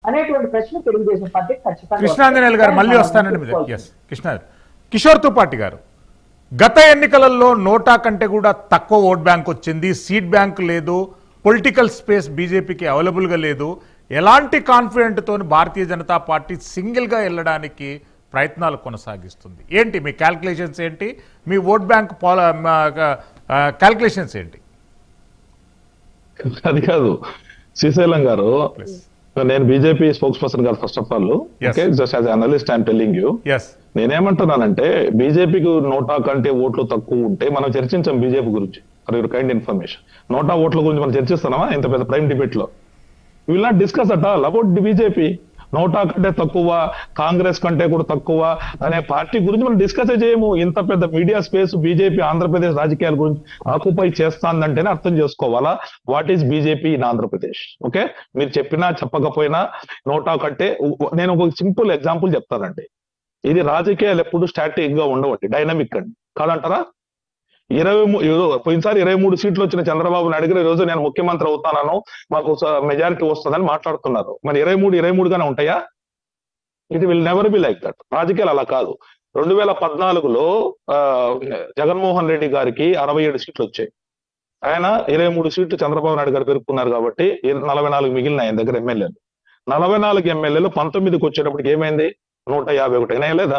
అనేటువంటి ప్రశ్న తెలుగుదేశం పార్టీ ఖచ్చితంగా కృష్ణాంజనేయులు గారు మళ్ళీ వస్తానండి మీరు ఎస్ కృష్ణ కిషోర్ తుపాటి గారు గత ఎన్నికలలో నోటా కంటే కూడా తక్కువ ఓట్ బ్యాంక్ వచ్చింది సీట్ బ్యాంక్ లేదు పొలిటికల్ స్పేస్ బీజేపీకి అవైలబుల్గా లేదు ఎలాంటి కాన్ఫిడెంట్తో భారతీయ జనతా పార్టీ సింగిల్గా వెళ్ళడానికి ప్రయత్నాలు కొనసాగిస్తుంది ఏంటి మీ క్యాల్కులేషన్స్ ఏంటి మీ ఓట్ బ్యాంక్ పాల క్యాల్కులేషన్స్ ఏంటి అది కాదు శ్రీశైలం గారు ప్లీజ్ నేను BJP spokesperson garu first of all Yes. Okay just as analyst I'm telling you yes నేనేమంటున్నానంటే బీజేపీకి నోటా కంటే ఓట్లు తక్కువ ఉంటే మనం చర్చించాం బీజేపీ గురించి for your kind information NOTA ఓట్ల గురించి మనం చర్చిస్తున్నామా ఇంత పెద్ద ప్రైమ్ డిబేట్ లో will not discuss at all about the BJP NOTA కంటే తక్కువ కాంగ్రెస్ కంటే కూడా తక్కువ అనే పార్టీ గురించి మనం డిస్కస్ చేయము ఇంత పెద్ద మీడియా స్పేస్ బీజేపీ ఆంధ్రప్రదేశ్ రాజకీయాల గురించి ఆక్యుపై చేస్తాందంటేనే అర్థం చేసుకోవాలా what is BJP in Andhra Pradesh okay మీరు చెప్పినా చెప్పకపోయినా నోటా కంటే నేను ఒక సింపుల్ ఎగ్జాంపుల్ చెప్తానండి ఇది రాజకీయాలు ఎప్పుడు స్టాటిక్ గా ఉండవండి డైనమిక్ అండి కాదంటారా ఇరవై మూ- ఏదో పోయినసారి ఇరవై మూడు సీట్లు వచ్చిన చంద్రబాబు నాయుడు గారు ఈ రోజు నేను ముఖ్యమంత్రి అవుతానను మాకు మెజారిటీ వస్తుందని మాట్లాడుతున్నారు మరి ఇరవై మూడు ఇరవై మూడుగానే ఉంటాయా it will never be like that రాజకీయాలు అలా కాదు రెండు వేల పద్నాలుగులో ఆ, జగన్మోహన్ రెడ్డి గారికి అరవై ఏడు సీట్లు వచ్చాయి ఆయన ఇరవై మూడు సీట్లు చంద్రబాబు నాయుడు గారు పెరుక్కున్నారు కాబట్టి ఇర- నలభై నాలుగు మిగిలిన ఆయన దగ్గర ఎమ్మెల్యేలు నలభై నాలుగు ఎమ్మెల్యేలు పంతొమ్మిదికి వచ్చేటప్పటికి ఏమైంది నూట యాభై ఒకటి అయినా లేదా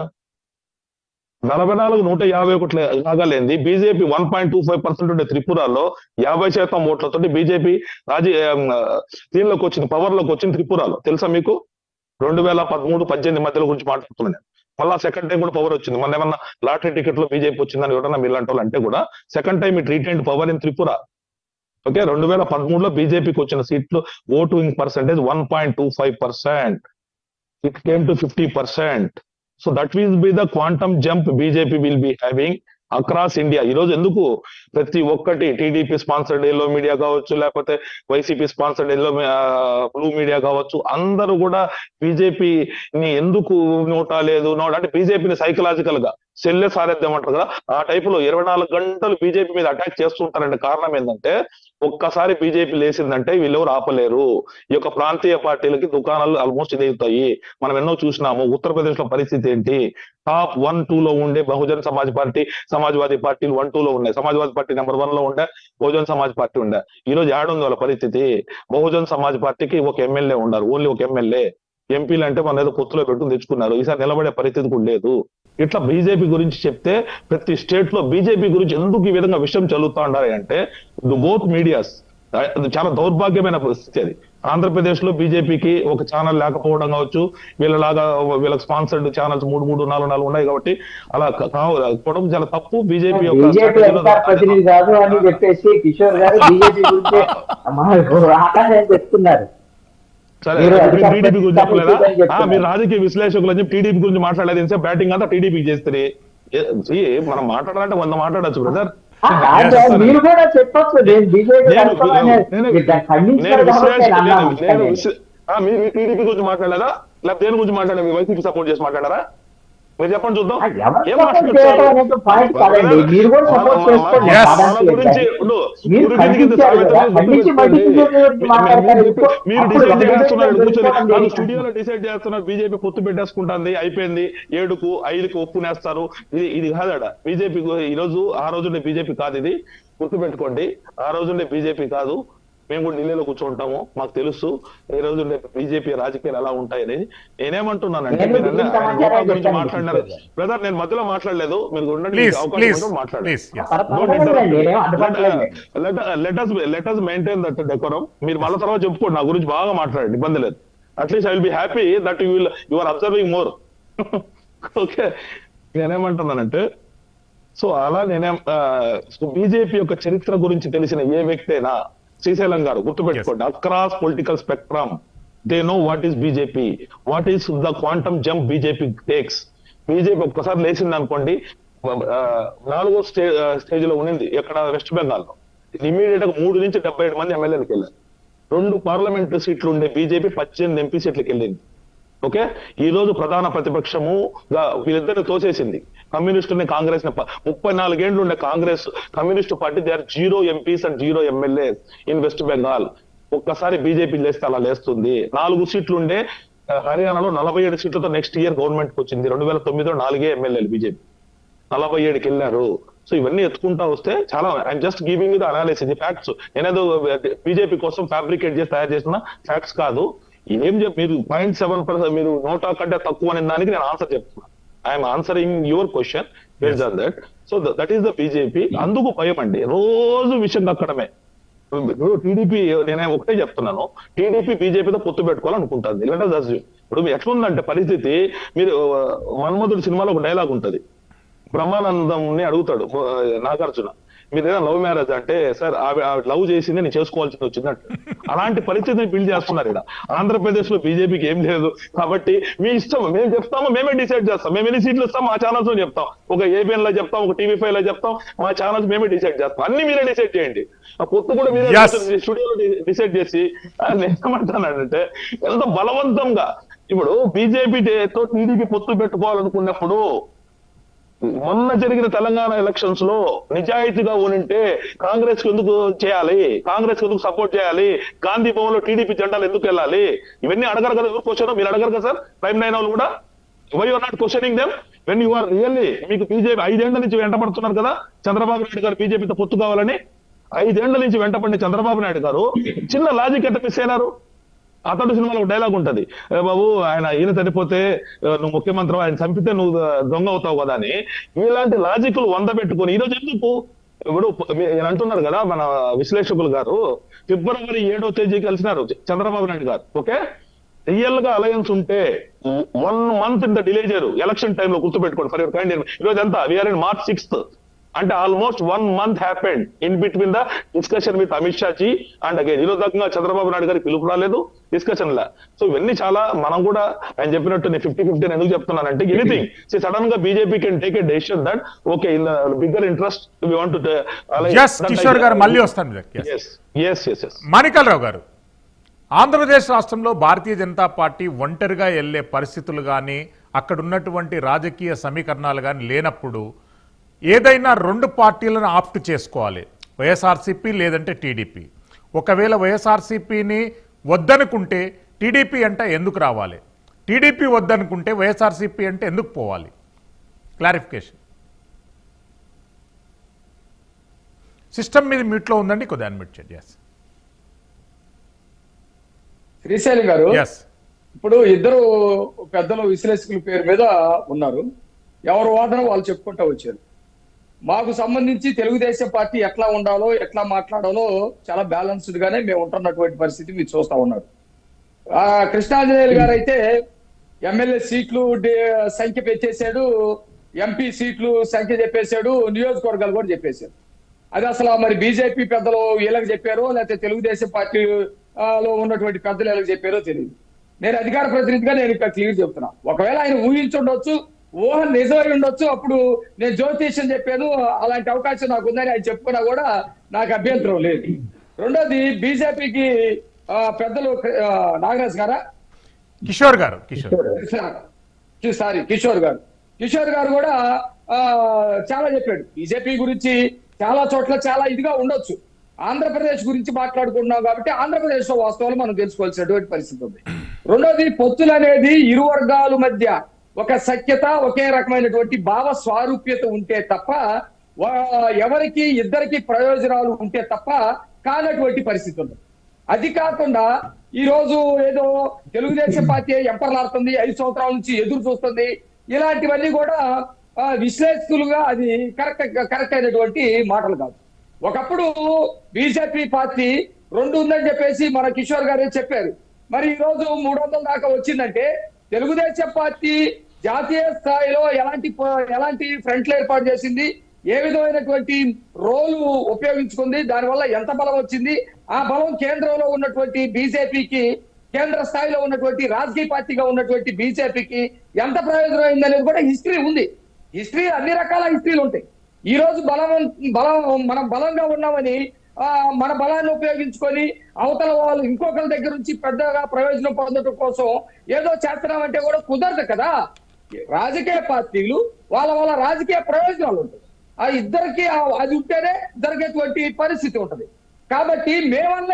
నలభై నాలుగు నూట యాభై ఒకటి కాగలేంది BJP one point two five percent ఉండే త్రిపురలో యాభై శాతం ఓట్లతో బీజేపీ రాజీ ఆమ్, దీనిలోకి వచ్చింది పవర్ లోకి వచ్చింది త్రిపురలో తెలుసా మీకు రెండు వేల పదమూడు పద్దెనిమిది మధ్యలో గురించి మాట్లాడుతున్నాను నేను మళ్ళా సెకండ్ టైం కూడా పవర్ వచ్చింది మన ఏమన్నా లాటరీ టికెట్ లో బీజేపీ వచ్చిందని ఎవరన్నా మీలాంటి వాళ్ళు అంటే కూడా second time it retain power in Tripura okay రెండు వేల పదమూడులో బీజేపీకి వచ్చిన సీట్లు voting percentage one point two five percent it came to fifty percent so that will be the quantum jump BJP will be having across India ఈ రోజు ఎందుకు ప్రతి ఒక్కటి టీడీపీ స్పాన్సర్డ్ ఎల్లో మీడియా కావచ్చు లేకపోతే YCP sponsored yellow blue media కావచ్చు అందరూ కూడా బీజేపీని ఎందుకు నోటా లేదు నోట అంటే బీజేపీని సైకలాజికల్ గా సెల్లే సారథ్యం అంటారు కదా ఆ టైప్ లో ఇరవై నాలుగు గంటలు బీజేపీ మీద అటాక్ చేస్తుంటారంటే కారణం ఏంటంటే ఒక్కసారి బీజేపీ లేచిందంటే వీళ్ళెవరు ఆపలేరు ఈ యొక్క ప్రాంతీయ పార్టీలకి దుకాణాలు ఆల్మోస్ట్ ఇదవుతాయి మనం ఎన్నో చూసినాము ఉత్తరప్రదేశ్ లో పరిస్థితి ఏంటి టాప్ వన్ టూ లో ఉండే బహుజన్ సమాజ్ పార్టీ సమాజ్వాదీ పార్టీలు వన్ టూ లో ఉన్నాయి సమాజ్వాదీ పార్టీ నెంబర్ వన్ లో ఉండే బహుజన్ సమాజ్ పార్టీ ఉండే ఈ రోజు ఏడుంది వాళ్ళ పరిస్థితి బహుజన్ సమాజ్ పార్టీకి ఒక ఎమ్మెల్యే ఉన్నారు ఓన్లీ ఒక ఎమ్మెల్యే ఎంపీలు అంటే మన ఏదో పొత్తులో పెట్టుకుని తెచ్చుకున్నారు ఈసారి నిలబడే పరిస్థితి కూడా లేదు ఇట్లా బీజేపీ గురించి చెప్తే ప్రతి స్టేట్ లో బీజేపీ గురించి ఎందుకు ఈ విధంగా విషయం చల్లుతా ఉండాలి అంటే బోత్ మీడియాస్ అది చాలా దౌర్భాగ్యమైన పరిస్థితి అది ఆంధ్రప్రదేశ్ లో బీజేపీకి ఒక ఛానల్ లేకపోవడం కావచ్చు వీళ్ళలాగా వీళ్ళకి స్పాన్సర్డ్ ఛానల్స్ మూడు మూడు నాలుగు నాలుగు ఉన్నాయి కాబట్టి అలా కావడం చాలా తప్పు బీజేపీ యొక్క బీజేపీ strategy లో- అధికార ప్రతినిధి కాదు అని చెప్పేసి కిషోర్ గారు బీజేపీ గురించి మనకు ఆకాశం చెప్తున్నారు సరే మీరు మీరు అధికార టీడీపీ గురించి ప్రతినిధి చెప్పలేదా అని చెప్తున్నారు. ఆ, మీరు రాజకీయ విశ్లేషకులు అని చెప్పి టీడీపీ గురించి మాట్లాడలేదు ఇంత బ్యాటింగ్ అంతా టీడీపీకి చేస్తారు ఏ- see, మనం మాట్లాడాలంటే వంద మాట్లాడచ్చు బ్రదర్ ఆ, అంటే మీరు కూడా చెప్పొచ్చు నేను బీజేపీ నేను- అనుకోవాలని నేను- మీరు దాన్ని ఖండించారు నేను కాబట్టి విశ్లేష- నేను నేను- అన్నాను. నేను విశ్లే- ఆ, మీరు టీడీపీ గురించి మాట్లాడారా లేకపోతే దేని గురించి మాట్లాడారు మీరు వైసీపీ సపోర్ట్ చేసి మాట్లాడారా మీరు చెప్పండి చూద్దాం ఆ, ఎవరు ఏం support మాట్లాడతారు? చేయడం అనేది పాయింట్ కాదండి. మీరు కూడా మన- support మన- చేసుకోండి. మన- Yes. మన కాదండి. గురించి ఉండు. మీరు గురు కింద కింద ఖండించారు సామెత కదా, గుర్తు ఖండించి పెట్టుకోండి. మళ్ళీ బీజేపీ గురించి మీ- మాట్లాడతారు. మీరు- ఇప్పుడు- మీరు అప్పుడు డిసైడ్ ఒకటే చేస్తున్నారు విషయం కూర్చొని తెలుసుకోండి. కాదు స్టూడియోలో డిసైడ్ చేస్తున్నారు బీజేపీ పొత్తు పెట్టేసుకుంటుంది అయిపోయింది ఏడుకు ఐదుకు ఒప్పునేస్తారు ఇది ఇది కాదడ బీజేపీ ఈ రోజు ఆ రోజుండే బీజేపీ కాదు ఇది గుర్తు పెట్టుకోండి ఆ రోజుండే బీజేపీ కాదు మేము కూడా ఢిల్లీలో కూర్చుంటాము మాకు తెలుసు ఈ రోజు బీజేపీ రాజకీయాలు ఎలా ఉంటాయని నేనేమంటున్నానంటే నేను మీరు అన్న- దీనికి ఆయన సమాచారం గోవా గురించి చెప్పాను మాట్లాడినారు కిషోర్ గారు. బ్రదర్ నేను మధ్యలో మాట్లాడలేదు మీరు ఉండండి ప్లీజ్ మీకు అవకాశం ప్లీజ్ ఇవ్వడం మాట్లాడండి ప్లీజ్ ఎస్ పర్వాలేదు, నేనేం అడ్డుపడలేదు. Let us maintain that decorum మీరు మళ్ళీ తర్వాత చెప్పుకోండి నా గురించి బాగా మాట్లాడండి ఇబ్బంది లేదు at least I will be happy that you will you are observing more okay నేనేమంటున్నానంటే సో అలా నేనేం బీజేపీ యొక్క చరిత్ర గురించి తెలిసిన ఏ వ్యక్తి అయినా శ్రీశైలం గారు గుర్తుపెట్టుకోండి across political spectrum they know what is BJP what is the quantum jump BJP takes BJP ఒక్కసారి లేచింది అనుకోండి ఆ, నాలుగో స్టే స్టేజ్ లో ఉండింది ఎక్కడ వెస్ట్ బెంగాల్ లో ఇమీడియట్ గా మూడు నుంచి డెబ్బై ఏడు మంది ఎమ్మెల్యేలకు వెళ్ళారు రెండు పార్లమెంట్ సీట్లు ఉండే బీజేపీ పద్దెనిమిది ఎంపీ సీట్లకు వెళ్ళింది ఓకే ఈ రోజు ప్రధాన ప్రతిపక్షము వీళ్ళిద్దరిని తోసేసింది కమ్యూనిస్టుని కాంగ్రెస్ ని ప- ముప్పై నాలుగేండ్లు ఉండే Congress communist party they are zero MPs and zero MLA in West Bengal ఒక్కసారి బీజేపీ లేస్తే అలా లేస్తుంది నాలుగు సీట్లు ఉండే ఆ, హర్యానాలో నలభై ఏడు సీట్లతో నెక్స్ట్ ఇయర్ గవర్నమెంట్ వచ్చింది రెండు వేల తొమ్మిదిలో నాలుగే ఎమ్మెల్యేలు బీజేపీ నలభై ఏడుకి వెళ్ళారు సో ఇవన్నీ ఎత్తుకుంటా వస్తే చాలా I'm just giving the analysis facts నేనేదో బీజేపీ కోసం ఫ్యాబ్రికేట్ చేసి తయారు చేసిన ఫ్యాక్ట్స్ కాదు ఏం చెప్ మీరు పాయింట్ సెవెన్ పర్సెంట్ మీరు నోటా కంటే తక్కువ అనే దానికి నేను ఆన్సర్ చెప్తున్నా I'm answering your question based on that so that is the BJP అందుకు భయం అండి రోజు విషయం దక్కడమే ఇప్పుడు టీడీపీ నేను ఒకటే చెప్తున్నాను టీడీపీ బీజేపీతో పొత్తు పెట్టుకోవాలనుకుంటుంది లేదంటే దస్ ఇప్పుడు ఎట్లుందంటే పరిస్థితి మీరు ఆ, మన్మధుడు సినిమాలో ఒక డైలాగ్ ఉంటది బ్రహ్మానందంని అడుగుతాడు ఆ, నాగార్జున మీరు ఏదైనా లవ్ మ్యారేజ్ అంటే సార్ ఆవిడ ఆవిడ లవ్ చేసింది నేను చేసుకోవాల్సి వచ్చింది అంటే అలాంటి పరిస్థితిని బిల్డ్ చేస్తున్నారు ఇక్కడ ఆంధ్రప్రదేశ్ లో బీజేపీకి ఏం లేదు కాబట్టి మీ ఇష్టం మేము చెప్తాము మేమే డిసైడ్ చేస్తాం మేము ఎన్ని సీట్లు ఇస్తాం మా ఛానల్స్ లో చెప్తాం ఒక ఏబిఎన్ లో చెప్తాం ఒక టీవీ ఫైవ్ లో చెప్తాం మా ఛానల్స్ మేమే డిసైడ్ చేస్తాం అన్ని మీరే డిసైడ్ చేయండి ఆ పొత్తు కూడా మీరే Yes. స్టూడియోలో డిసైడ్ చేసి ఆ, నేను ఏమంటానంటే ఎంత బలవంతంగా ఇప్పుడు బీజేపీ తో టీడీపీ పొత్తు పెట్టుకోవాలనుకున్నప్పుడు మొన్న జరిగిన తెలంగాణ ఎలక్షన్స్ లో నిజాయితీగా ఉనింటే కాంగ్రెస్ కు ఎందుకు చేయాలి కాంగ్రెస్ కు ఎందుకు సపోర్ట్ చేయాలి గాంధీ భవన్ లో టీడీపీ జెండాలు ఎందుకు వెళ్ళాలి ఇవన్నీ అడగరు కదా ఎవరు క్వశ్చన్ మీరు అడగరు కదా సార్ ప్రైమ్ నైన్ వాళ్ళు కూడా why are not questioning them when you are really మీకు బీజేపీ ఐదేళ్ల నుంచి వెంటబడుతున్నారు కదా చంద్రబాబు నాయుడు గారు బీజేపీతో పొత్తు కావాలని ఐదేళ్ల నుంచి వెంటపడిన చంద్రబాబు నాయుడు గారు చిన్న లాజిక్ ఎట్ట మిస్ అయినారు అతడు సినిమాలో ఒక డైలాగ్ ఉంటది "ఏ బాబు ఆయన ఈయన చనిపోతే ఆ, నువ్వు ముఖ్యమంత్రి ఆయన చంపితే నువ్వు ఆ, దొంగ అవుతావు కదా అని ఇలాంటి లాజిక్లు వంద పెట్టుకొని ఈరోజు ఎందుకు ఇప్పుడు మీ- ఈయన అంటున్నారు కదా మన విశ్లేషకులు గారు ఫిబ్రవరి ఏడో తేదీ కలిసినారు చంద్రబాబు నాయుడు గారు ఓకే రియల్ గా అలయన్స్ ఉంటే వన్ మంత్ ఇంత డిలే చేయరు ఎలక్షన్ టైంలో గుర్తుపెట్టుకోండి ఫర్ యువర్ కైండ్ ఈ రోజు ఎంత వీఆర్ ఇన్ మార్చ్ సిక్స్త్ అంటే almost one month happened in between the discussion with Amit Shah ji and again ఈరోజు దాకా చంద్రబాబు నాయుడు గారికి పిలుపు రాలేదు డిస్కషన్ లా సో ఇవన్నీ చాలా మనం కూడా ఆయన చెప్పినట్టు నేను ఫిఫ్టీ ఫిఫ్టీ ఎందుకు చెప్తున్నానంటే ఎనీథింగ్ సడన్ గా BJP can take a decision that okay in bigger interest we want yes Kishore garu మళ్ళీ వస్తాను మీరు Yes. Yes yes yes yes Manikalarao garu Andhra Pradesh రాష్ట్రంలో భారతీయ జనతా పార్టీ ఒంటరిగా వెళ్ళే పరిస్థితులు కానీ అక్కడ ఉన్నటువంటి రాజకీయ సమీకరణాలు కానీ లేనప్పుడు ఏదైనా రెండు పార్టీలను ఆప్ట్ చేసుకోవాలి వైఎస్ఆర్సీపీ లేదంటే టీడీపీ ఒకవేళ వైఎస్ఆర్సీపీని వద్దనుకుంటే టీడీపీ అంటే ఎందుకు రావాలి టీడీపీ వద్దనుకుంటే వైఎస్ఆర్సీపీ అంటే ఎందుకు పోవాలి క్లారిఫికేషన్ సిస్టమ్ మీద మీట్లో ఉందండి కొద్దిగా అడ్మిట్ చేయండి ఎస్ శ్రీశైలం గారు ఎస్ ఇప్పుడు ఇద్దరు పెద్దలు విశ్లేషకుల పేరు మీద ఉన్నారు ఎవరు వాదన వాళ్ళు చెప్పుకుంటూ వచ్చారు మాకు సంబంధించి తెలుగుదేశం పార్టీ ఎట్లా ఉండాలో ఎట్లా మాట్లాడాలో చాలా బ్యాలెన్స్డ్ గానే మేము ఉంటున్నటువంటి పరిస్థితి మీరు చూస్తా ఉన్నారు ఆ కృష్ణాంజనేయులు గారు అయితే ఎమ్మెల్యే సీట్లు డి- సంఖ్య పెంచేశాడు ఎంపీ సీట్లు సంఖ్య చెప్పేశాడు నియోజకవర్గాలు కూడా చెప్పేశాడు అది అసలు మరి బీజేపీ పెద్దలు వీళ్ళకి చెప్పారో లేకపోతే తెలుగుదేశం పార్టీ ఆ, లో ఉన్నటువంటి పెద్దలు వీళ్ళకి చెప్పారో తెలియదు నేను అధికార ప్రతినిధిగా నేను ఇక్కడ క్లియర్ చెప్తున్నా ఒకవేళ ఆయన ఊహించుండొచ్చు ఊహ నిజమై ఉండొచ్చు అప్పుడు నేను జ్యోతిష్యం చెప్పాను అలాంటి అవకాశం నాకు ఉందని ఆయన చెప్పుకున్నా కూడా నాకు అభ్యంతరం లేదు రెండోది బీజేపీకి పెద్దలు ఆ, నాగరాజ్ గారా కిషోర్ గారు కిషోర్ కి- సారీ కిషోర్ గారు కిషోర్ గారు కూడా ఆ, చాలా చెప్పాడు బీజేపీ గురించి చాలా చోట్ల చాలా ఇదిగా ఉండొచ్చు ఆంధ్రప్రదేశ్ గురించి మాట్లాడుకుంటున్నాం కాబట్టి ఆంధ్రప్రదేశ్ లో వాస్తవాలు మనం తెలుసుకోవాల్సినటువంటి పరిస్థితి ఉంది రెండోది పొత్తులు అనేది ఇరు వర్గాల మధ్య ఒక సఖ్యత ఒకే రకమైనటువంటి భావ స్వారూప్యత ఉంటే తప్ప వా- ఎవరికి ఇద్దరికి ప్రయోజనాలు ఉంటే తప్ప కానటువంటి పరిస్థితి ఉంది అది కాకుండా ఈ రోజు ఏదో తెలుగుదేశం పార్టీ ఎంపర్లాడుతుంది ఐదు సంవత్సరాల నుంచి ఎదురు చూస్తుంది ఇలాంటివన్నీ కూడా ఆ, విశ్లేషకులుగా అది కరెక్ట్ కరెక్ట్ అయినటువంటి మాటలు కాదు ఒకప్పుడు బీజేపీ పార్టీ రెండు ఉందని చెప్పేసి మన కిషోర్ గారే చెప్పారు మరి ఈ రోజు మూడు వందల దాకా వచ్చిందంటే తెలుగుదేశం పార్టీ జాతీయ స్థాయిలో ఎలాంటి ప- ఎలాంటి ఫ్రంట్లు ఏర్పాటు చేసింది ఏ విధమైనటువంటి రోలు ఉపయోగించుకుంది దానివల్ల ఎంత బలం వచ్చింది ఆ బలం కేంద్రంలో ఉన్నటువంటి బీజేపీకి కేంద్ర స్థాయిలో ఉన్నటువంటి రాజకీయ పార్టీగా ఉన్నటువంటి బీజేపీకి ఎంత ప్రయోజనం అయింది అనేది కూడా హిస్టరీ ఉంది హిస్టరీ అన్ని రకాల హిస్టరీలు ఉంటాయి ఈ రోజు బలం బలం మనం బలంగా ఉన్నామని ఆ, మన బలాన్ని ఉపయోగించుకొని అవతల వాళ్ళు ఇంకొకరి దగ్గర నుంచి పెద్దగా ప్రయోజనం పొందడం కోసం ఏదో చేస్తున్నామంటే కూడా కుదరదు కదా రాజకీయ పార్టీలు వాళ్ళ వాళ్ళ రాజకీయ ప్రయోజనాలు ఉంటాయి ఆ ఇద్దరికి ఆ- అది ఉంటేనే జరిగేటువంటి పరిస్థితి ఉంటది కాబట్టి మేమనలేదు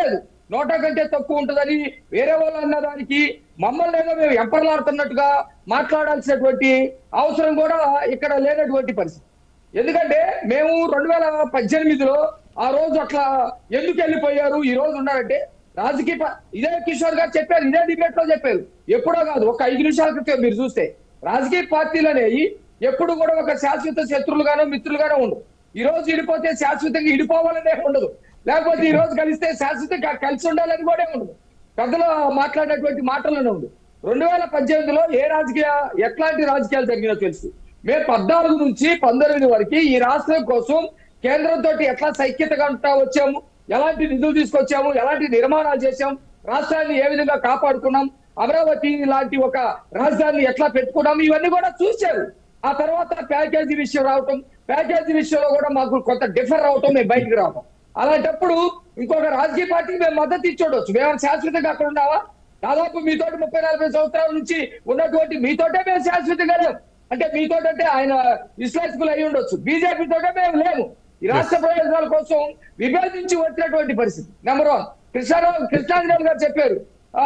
నోటా కంటే తక్కువ ఉంటుందని వేరే వాళ్ళు అన్నదానికి మమ్మల్ని ఏదో మేము ఎంపర్లాడుతున్నట్టుగా మాట్లాడాల్సినటువంటి అవసరం కూడా ఇక్కడ లేనటువంటి పరిస్థితి ఎందుకంటే మేము రెండు వేల పద్దెనిమిదిలో ఆ రోజు అట్లా ఎందుకు వెళ్ళిపోయారు ఈ రోజు ఉన్నారంటే రాజకీయ ప- ఇదే కిషోర్ గారు చెప్పారు ఇదే డిబేట్ లో చెప్పారు ఎప్పుడో కాదు ఒక ఐదు నిమిషాల క్రితం మీరు చూస్తే రాజకీయ పార్టీలు అనేవి ఎప్పుడు కూడా ఒక శాశ్వత శత్రులుగానో మిత్రులుగానో ఉండవు ఈ రోజు ఇడిపోతే శాశ్వతంగా ఇడిపోవాలనే ఉండదు లేకపోతే ఈ రోజు కలిస్తే శాశ్వతంగా కలిసి ఉండాలని కూడా ఉండదు పెద్దలు మాట్లాడినటువంటి మాటలోనే ఉంది రెండు వేల పద్దెనిమిదిలో ఏ రాజకీయ ఎట్లాంటి రాజకీయాలు జరిగినో తెలుసు మేము పద్నాలుగు నుంచి పంతొమ్మిది వరకు ఈ రాష్ట్రం కోసం కేంద్రంతో ఎట్లా సైక్యతగా ఉంటా వచ్చాము ఎలాంటి నిధులు తీసుకొచ్చాము ఎలాంటి నిర్మాణాలు చేశాం రాష్ట్రాన్ని ఏ విధంగా కాపాడుకున్నాం అమరావతి లాంటి ఒక రాజధానిని ఎట్లా పెట్టుకున్నాం ఇవన్నీ కూడా చూశారు ఆ తర్వాత ప్యాకేజీ విషయం రావటం ప్యాకేజీ విషయంలో కూడా మాకు కొంత డిఫర్ రావటం మేము బయటికి రావటం అలాంటప్పుడు ఇంకొక రాజకీయ పార్టీకి మేము మద్దతు ఇచ్చుండొచ్చు మేము శాశ్వతంగా అక్కడ ఉన్నావా దాదాపు మీతోటి ముప్పై నలభై సంవత్సరాల నుంచి ఉన్నటువంటి మీతోటే మేము శాశ్వతంగా లేము అంటే మీతోటి అంటే ఆయన విశ్లేషకులు అయి ఉండొచ్చు బీజేపీ తోటే మేము లేము ఈ రాష్ట్ర ప్రయోజనాల కోసం విభేదించి వచ్చినటువంటి పరిస్థితి నెంబర్ వన్ కృష్ణారావు కృష్ణాంజనేయులు గారు చెప్పారు ఆ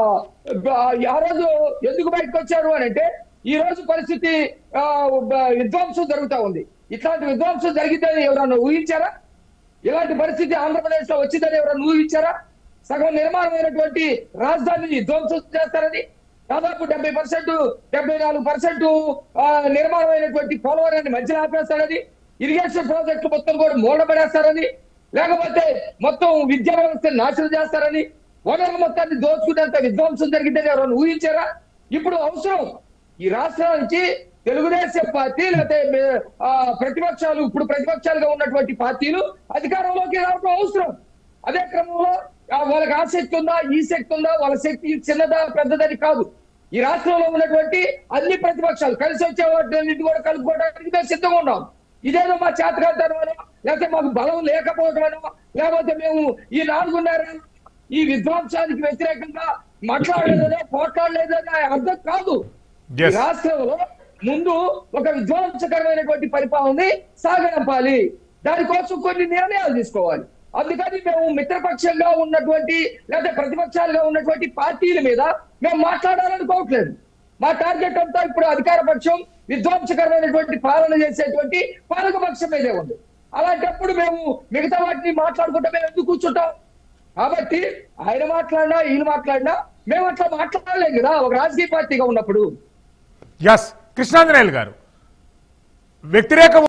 ఆ రోజు ఎందుకు బయటకు వచ్చారు అని అంటే ఈ రోజు పరిస్థితి ఆ, బ- విధ్వంసం జరుగుతా ఉంది ఇట్లాంటి విధ్వంసం జరిగితే ఎవరన్నా ఊహించారా ఇలాంటి పరిస్థితి ఆంధ్రప్రదేశ్ లో వచ్చిందని ఎవరైనా ఊహించారా సగం నిర్మాణమైనటువంటి రాజధానిని ధ్వంసం చేస్తారని దాదాపు డెబ్బై పర్సెంట్ డెబ్బై నాలుగు పర్సెంట్ నిర్మాణమైనటువంటి పోలవరాన్ని మధ్యలో ఆపేస్తారని ఇరిగేషన్ ప్రాజెక్టు మొత్తం కూడా మూలపడేస్తారని లేకపోతే మొత్తం విద్యా వ్యవస్థను నాశనం చేస్తారని వనరుల మొత్తాన్ని దోచుకునేంత విధ్వంసం జరిగిందని ఎవరైనా ఊహించారా ఇప్పుడు అవసరం ఈ రాష్ట్రానికి తెలుగుదేశం పార్టీ లేకపోతే మే- ఆ, ప్రతిపక్షాలు ఇప్పుడు ప్రతిపక్షాలుగా ఉన్నటువంటి పార్టీలు అధికారంలోకి రావడం అవసరం అదే క్రమంలో ఆ, వాళ్ళకి ఆ శక్తి ఉందా ఈ శక్తి ఉందా వాళ్ళ శక్తి చిన్నదా పెద్దదని కాదు ఈ రాష్ట్రంలో ఉన్నటువంటి అన్ని ప్రతిపక్షాలు కలిసి వచ్చే వాటిని కూడా కలుపుకోవడానికి మేము సిద్ధంగా ఉన్నాం ఇదేదో మా చేతకాంతనో లేకపోతే మాకు బలం లేకపోవడమనో లేకపోతే మేము ఈ నాలుగున్నర ఈ విధ్వంసానికి వ్యతిరేకంగా మాట్లాడలేదనో పోట్లాడలేదనే అర్థం కాదు ఈ Yes. రాష్ట్రంలో ముందు ఒక విధ్వంసకరమైనటువంటి పరిపాలనని సాగనంపాలి దానికోసం కొన్ని నిర్ణయాలు తీసుకోవాలి అందుకని మేము మిత్రపక్షంగా ఉన్నటువంటి లేదా ప్రతిపక్షాలుగా ఉన్నటువంటి పార్టీల మీద మేము మాట్లాడాలనుకోవట్లేదు మా టార్గెట్ అంతా ఇప్పుడు అధికార పక్షం విధ్వంసకరమైనటువంటి పాలన చేసేటువంటి పాలక పక్షం మీదే ఉంది అలాంటప్పుడు మేము మిగతా వాటిని మాట్లాడుకుంటే మేము ఎందుకు కూర్చుంటాం కాబట్టి ఆయన మాట్లాడినా ఈయన మాట్లాడినా మేము అట్లా మాట్లాడలేం కదా ఒక రాజకీయ పార్టీగా ఉన్నప్పుడు ఎస్ కృష్ణాంజనేయులు గారు వ్యతిరేక